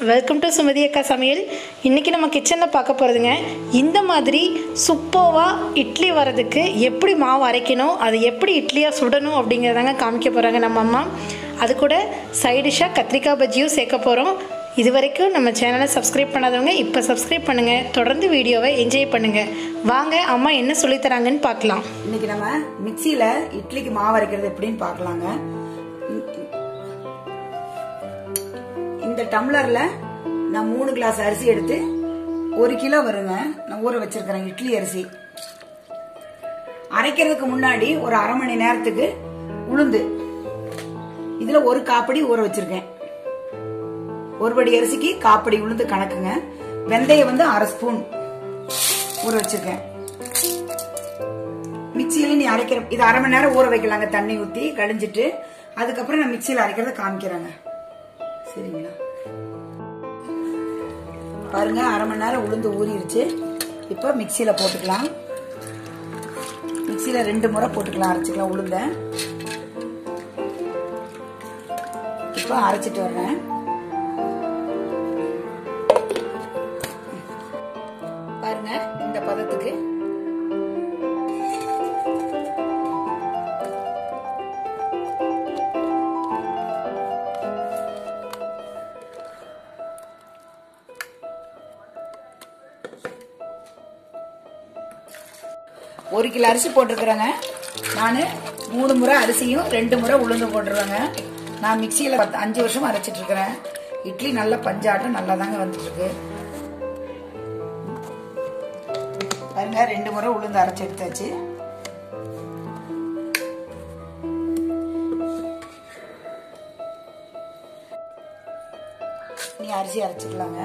welcome to Sumathi அக்கா சமையல் இன்றைக்கி நம்ம கிச்சனில் பார்க்க போகிறதுங்க இந்த மாதிரி சூப்பர்வாக இட்லி வரதுக்கு எப்படி மாவு அரைக்கணும் அது எப்படி இட்லியாக சுடணும் அப்படிங்கிறதாங்க காமிக்க போகிறாங்க நம்ம அம்மா அது கூட சைடிஷாக கத்திரிக்காய் பஜ்ஜியும் சேர்க்க போகிறோம் இது வரைக்கும் நம்ம சேனலை சப்ஸ்கிரைப் பண்ணாதவங்க இப்போ சப்ஸ்கிரைப் பண்ணுங்கள் தொடர்ந்து வீடியோவை என்ஜாய் பண்ணுங்கள் வாங்க அம்மா என்ன சொல்லித் தராங்கன்னு பார்க்கலாம் இன்னைக்கு நம்ம மிக்சியில இட்லிக்கு மாவு அரைக்கிறது எப்படின்னு பார்க்கலாங்க இந்த டம்ளர்ல நான் மூணு கிளாஸ் அரிசி எடுத்து ஒரு கிலோ வருங்க நான் ஊற வச்சிருக்கிறேன் இட்லி அரிசி அரைக்கிறதுக்கு முன்னாடி ஒரு அரை மணி நேரத்துக்கு உளுந்து இதுல ஒரு காப்படி ஊற வச்சிருக்கேன் ஒரு படி அரிசிக்கு காப்படி உளுந்து கணக்குங்க வெந்தயம் வந்து அரை ஸ்பூன் ஊற வச்சிருக்கேன் மிக்சியில நீ அரைக்கிற இது அரை மணி நேரம் ஊற வைக்கலாங்க தண்ணி ஊத்தி கழிஞ்சிட்டு அதுக்கப்புறம் நான் மிக்சியில அரைக்கிறத காமிக்கிறேங்க சரிங்களா பாருங்க அரை மணி நேரம் உளுந்து ஊறிடுச்சு இப்போ மிக்சியில போட்டுக்கலாம் மிக்சியில ரெண்டு முறை போட்டுக்கலாம் அரைச்சிக்கலாம் உளுந்த இப்போ அரைச்சிட்டு வர்றேன் பாருங்க இந்த பதத்துக்கு ஒரு கிலோ அரிசி போட்டிருக்கிறேங்க நான் மூணு முறை அரிசியும் ரெண்டு முறை உளுந்து போட்டுருவேங்க நான் மிக்சியில் பத்து அஞ்சு வருஷம் அரைச்சிட்டு இருக்கிறேன் இட்லி நல்ல பஞ்சாட்டம் நல்லா தாங்க வந்துட்டு இருக்கு பாருங்க ரெண்டு முறை உளுந்து அரைச்சி எடுத்தாச்சு நீ அரிசி அரைச்சிக்கலாங்க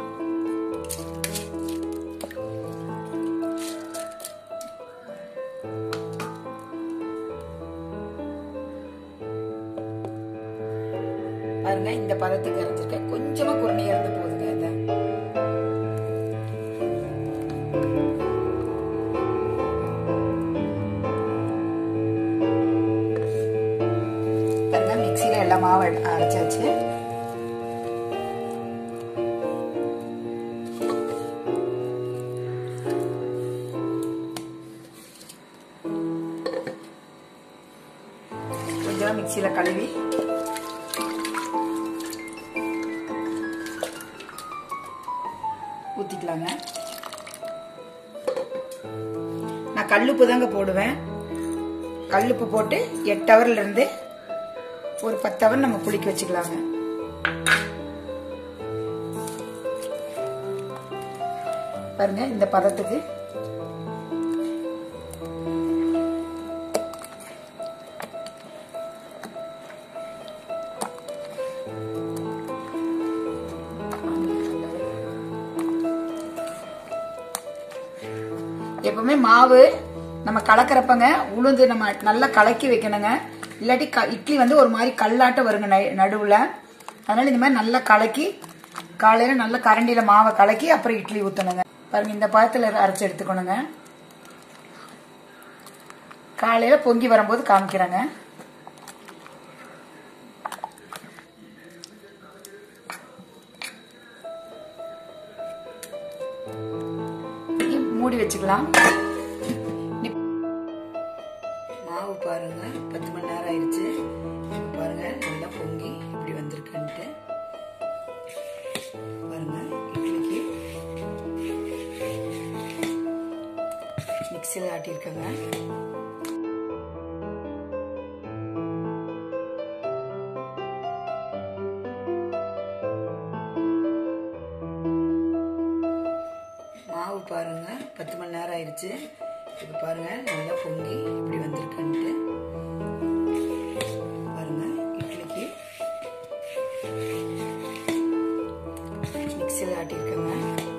பாருங்க இந்த பதத்துக்கு அரைச்சிருக்கேன் கொஞ்சமா குரணையா இருந்து போகுதுங்க இதை பாருங்க மிக்சியில எல்லா மாவு அரைச்சாச்சு கொஞ்சம் மிக்சியில கழுவி ஊத்திக்கலாங்க நான் கல்லுப்பு தாங்க போடுவேன் கல்லுப்பு போட்டு எட்டு ஹவர்ல இருந்து ஒரு பத்து ஹவர் நம்ம புளிக்க வச்சுக்கலாங்க பாருங்க இந்த பதத்துக்கு எப்பவுமே மாவு நம்ம கலக்கிறப்பங்க உளுந்து நம்ம நல்லா கலக்கி வைக்கணுங்க இல்லாட்டி க இட்லி வந்து ஒரு மாதிரி கல்லாட்ட வருங்க நடுவில் அதனால இந்த மாதிரி நல்லா கலக்கி காலையில நல்லா கரண்டியில மாவை கலக்கி அப்புறம் இட்லி ஊற்றணுங்க பாருங்க இந்த பழத்தில் அரைச்சி எடுத்துக்கணுங்க காலையில பொங்கி வரும்போது காமிக்கிறேங்க மூடி வச்சுக்கலாம் மாவு பாருங்க பத்து மணி நேரம் ஆயிடுச்சு பாருங்க நல்லா பொங்கி இப்படி வந்திருக்குன்ட்டு பாருங்க இட்லிக்கு மிக்சியில் ஆட்டியிருக்கேங்க மாவு பாருங்க பத்து மணி நேரம் ஆயிடுச்சு இப்போ பாருங்க நல்லா பொங்கி இப்படி வந்திருக்குன்ட்டு பாருங்க இட்லிக்கு மிக்சியில் ஆட்டியிருக்கேங்க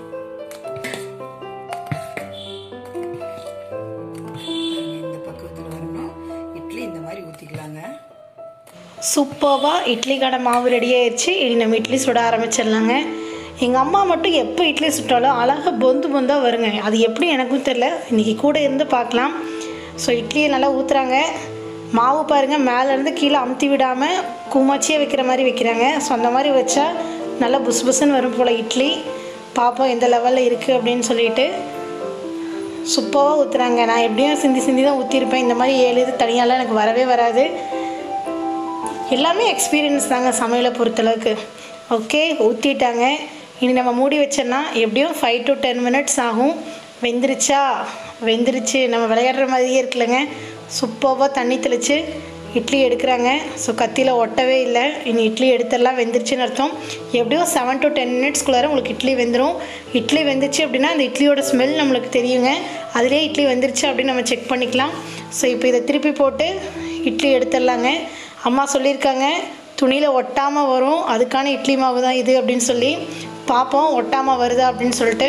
இந்த பக்குவத்தில் வரணும் இட்லி இந்த மாதிரி ஊற்றிக்கலாங்க சூப்பர்வாக இட்லி கடை மாவு ரெடி ஆயிடுச்சு இனி நம்ம இட்லி சுட ஆரம்பிச்சிடலாங்க எங்கள் அம்மா மட்டும் எப்போ இட்லி சுட்டாலும் அழகாக பொந்து பொந்தாக வருங்க அது எப்படி எனக்கும் தெரில இன்றைக்கி கூட இருந்து பார்க்கலாம் ஸோ இட்லியை நல்லா ஊற்றுறாங்க மாவு பாருங்கள் மேலேருந்து கீழே அமுத்தி விடாமல் குமாச்சியாக வைக்கிற மாதிரி வைக்கிறாங்க ஸோ அந்த மாதிரி வச்சா நல்லா புஸ் புஸ்ன்னு வரும் போல் இட்லி பார்ப்போம் எந்த லெவலில் இருக்குது அப்படின்னு சொல்லிட்டு சூப்பராக ஊற்றுறாங்க நான் எப்படியும் சிந்தி சிந்தி தான் ஊற்றிருப்பேன் இந்த மாதிரி ஏழு இது தனியாலாம் எனக்கு வரவே வராது எல்லாமே எக்ஸ்பீரியன்ஸ் தாங்க சமையலை பொறுத்தளவுக்கு ஓகே ஊற்றிட்டாங்க இனி நம்ம மூடி வச்சோன்னா எப்படியும் ஃபைவ் டு டென் மினிட்ஸ் ஆகும் வெந்துருச்சா வெந்துருச்சு நம்ம விளையாடுற மாதிரியே இருக்குல்லங்க சூப்பராக தண்ணி தெளித்து இட்லி எடுக்கிறாங்க ஸோ கத்தியில் ஒட்டவே இல்லை இனி இட்லி எடுத்துடலாம் வெந்துருச்சுன்னு அர்த்தம் எப்படியும் செவன் டு டென் மினிட்ஸ்குள்ளார உங்களுக்கு இட்லி வெந்துடும் இட்லி வெந்துச்சு அப்படின்னா அந்த இட்லியோட ஸ்மெல் நம்மளுக்கு தெரியுங்க அதுலேயே இட்லி வெந்துருச்சு அப்படின்னு நம்ம செக் பண்ணிக்கலாம் ஸோ இப்போ இதை திருப்பி போட்டு இட்லி எடுத்துடலாங்க அம்மா சொல்லியிருக்காங்க துணியில் ஒட்டாமல் வரும் அதுக்கான இட்லி மாவு தான் இது அப்படின்னு சொல்லி பார்ப்போம் ஒட்டாமல் வருதா அப்படின்னு சொல்லிட்டு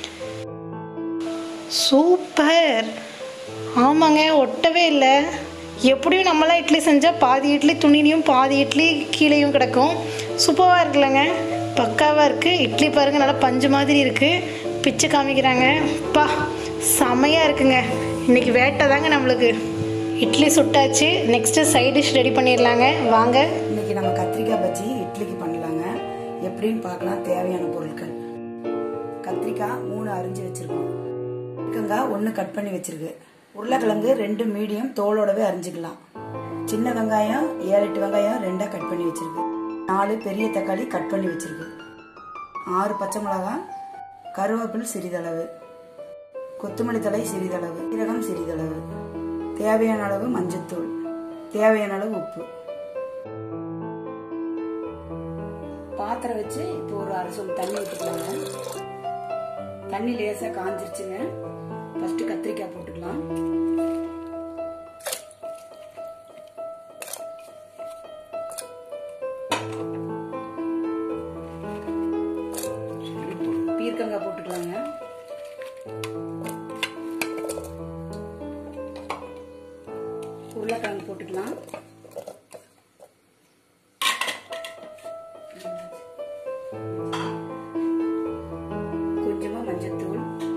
சூப்பர் ஆமாங்க ஒட்டவே இல்லை எப்படியும் நம்மளாம் இட்லி செஞ்சால் பாதி இட்லி துணிலையும் பாதி இட்லி கீழேயும் கிடக்கும் சூப்பராக இருக்குல்லங்க பக்காவாக இருக்குது இட்லி பாருங்கள் நல்லா பஞ்சு மாதிரி இருக்குது பிச்சு காமிக்கிறாங்க பா செமையாக இருக்குங்க இன்றைக்கி வேட்டை தாங்க நம்மளுக்கு இட்லி சுட்டாச்சு நெக்ஸ்ட்டு சைட் டிஷ் ரெடி பண்ணிடலாங்க வாங்க இன்னைக்கு நம்ம கத்திரிக்காய் பஜ்ஜி இட்லிக்கு பண்ணலாங்க எப்படின்னு பார்க்கலாம் தேவையான பொருட்கள் கத்திரிக்காய் மூணு அரிஞ்சு வச்சிருக்கோம் பீர்க்கங்காய் ஒன்று கட் பண்ணி வச்சிருக்கு உருளைக்கிழங்கு ரெண்டு மீடியம் தோலோடவே அரிஞ்சுக்கலாம் சின்ன வெங்காயம் ஏழு எட்டு வெங்காயம் ரெண்டாக கட் பண்ணி வச்சிருக்கு நாலு பெரிய தக்காளி கட் பண்ணி வச்சிருக்கு ஆறு பச்சை மிளகாய் கருவேப்பில் சிறிதளவு கொத்தமல்லி தழை சிறிதளவு சீரகம் சிறிதளவு தேவையான அளவு மஞ்சத்தூள் தேவையான அளவு உப்பு பாத்திரம் வச்சு இப்போ ஒரு அரை சொல் தண்ணி ஊற்றிக்கலாங்க தண்ணி லேசா காஞ்சிருச்சுங்க ஃபர்ஸ்ட் கத்திரிக்காய் போட்டுக்கலாம் பீர்க்கங்காய் போட்டுக்கலாங்க உருளைக்கிழங்கு போட்டுக்கலாம் கொஞ்சமா மஞ்சத்தூள்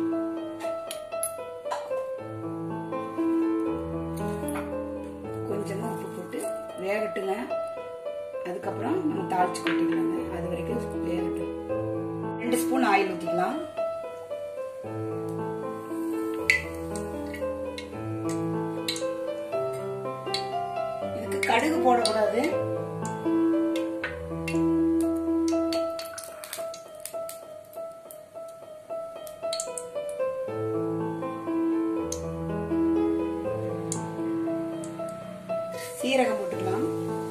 கொஞ்சமா உப்பு போட்டு வேகட்டுங்க அதுக்கப்புறம் நம்ம தாளிச்சு கொட்டிக்கலாங்க அது வரைக்கும் வேகட்டும் ரெண்டு ஸ்பூன் ஆயில் ஊற்றிக்கலாம் இதுக்கு கடுகு போடக்கூடாது சீரகம் போட்டுக்கலாம்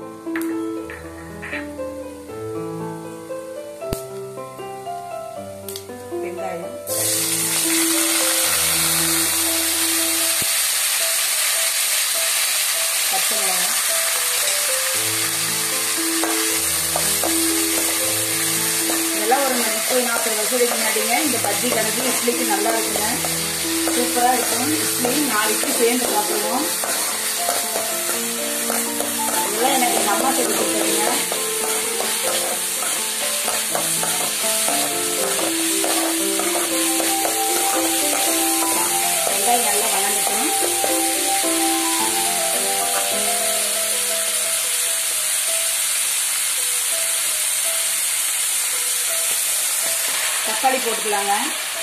வெங்காயம் பச்சை மிளகாய் இதெல்லாம் ஒரு முப்பது நாற்பது வருஷத்துக்கு முன்னாடிங்க இந்த பஜ்ஜி கணக்கு இட்லிக்கு நல்லா இருக்குங்க சூப்பராக இருக்கும் இட்லி நாலு இட்லி சேர்ந்து சாப்பிடுவோம் இதெல்லாம் எனக்கு எங்கள் அம்மா சொல்லி கொடுத்ததுங்க வெங்காயம் நல்லா வணங்கட்டும் தக்காளி போட்டுக்கலாங்க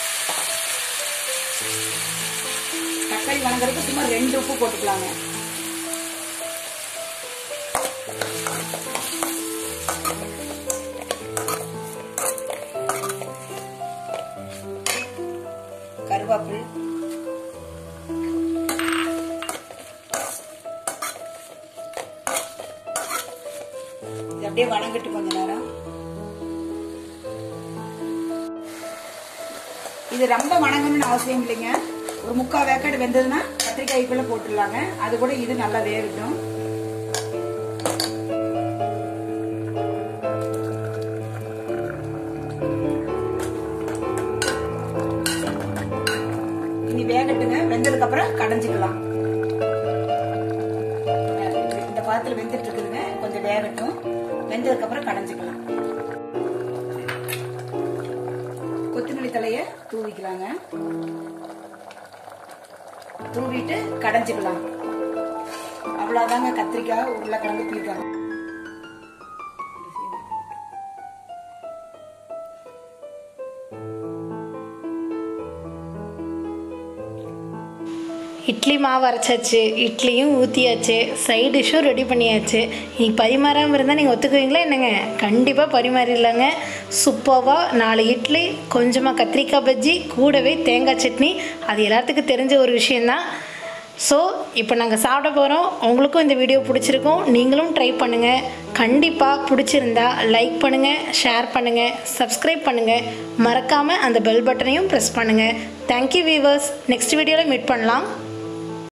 தக்காளி வணங்குறதுக்கு சும்மா ரெண்டு உப்பு போட்டுக்கலாங்க கருவேப்பில் இது அப்படியே வணங்கட்டு கொஞ்ச நேரம் இது ரொம்ப வணங்கணும்னு அவசியம் இல்லைங்க ஒரு முக்கால் வேக்காடு வெந்ததுன்னா கத்திரிக்காய்க்குள்ள போட்டுடலாங்க அது கூட இது நல்லா வேகட்டும் இனி வேகட்டுங்க வெந்ததுக்கு அப்புறம் கடைஞ்சிக்கலாம் இந்த பாத்திரம் வெந்துட்டு இருக்குதுங்க கொஞ்சம் வேகட்டும் வெந்ததுக்கு அப்புறம் கடைஞ்சிக்கலாம் கொத்தமல்லி தலைய தூவிக்கலாங்க தூவிட்டு கடைஞ்சிக்கலாம் அவ்வளவுதாங்க கத்திரிக்காய் உருளைக்கிழங்கு பீர்க்காய் இட்லி மாவு அரைச்சாச்சு இட்லியும் ஊற்றியாச்சு சைட் டிஷ்ஷும் ரெடி பண்ணியாச்சு நீ பரிமாறாமல் இருந்தால் நீங்கள் ஒத்துக்குவீங்களா என்னங்க கண்டிப்பாக பரிமாறிடலாங்க சூப்பராக நாலு இட்லி கொஞ்சமாக கத்திரிக்காய் பஜ்ஜி கூடவே தேங்காய் சட்னி அது எல்லாத்துக்கும் தெரிஞ்ச ஒரு விஷயந்தான் ஸோ இப்போ நாங்கள் சாப்பிட போகிறோம் உங்களுக்கும் இந்த வீடியோ பிடிச்சிருக்கும் நீங்களும் ட்ரை பண்ணுங்கள் கண்டிப்பாக பிடிச்சிருந்தா லைக் பண்ணுங்கள் ஷேர் பண்ணுங்கள் சப்ஸ்கிரைப் பண்ணுங்கள் மறக்காமல் அந்த பெல் பட்டனையும் ப்ரெஸ் பண்ணுங்கள் தேங்க்யூ வீவர்ஸ் நெக்ஸ்ட் வீடியோவில் மீட் பண்ணலாம்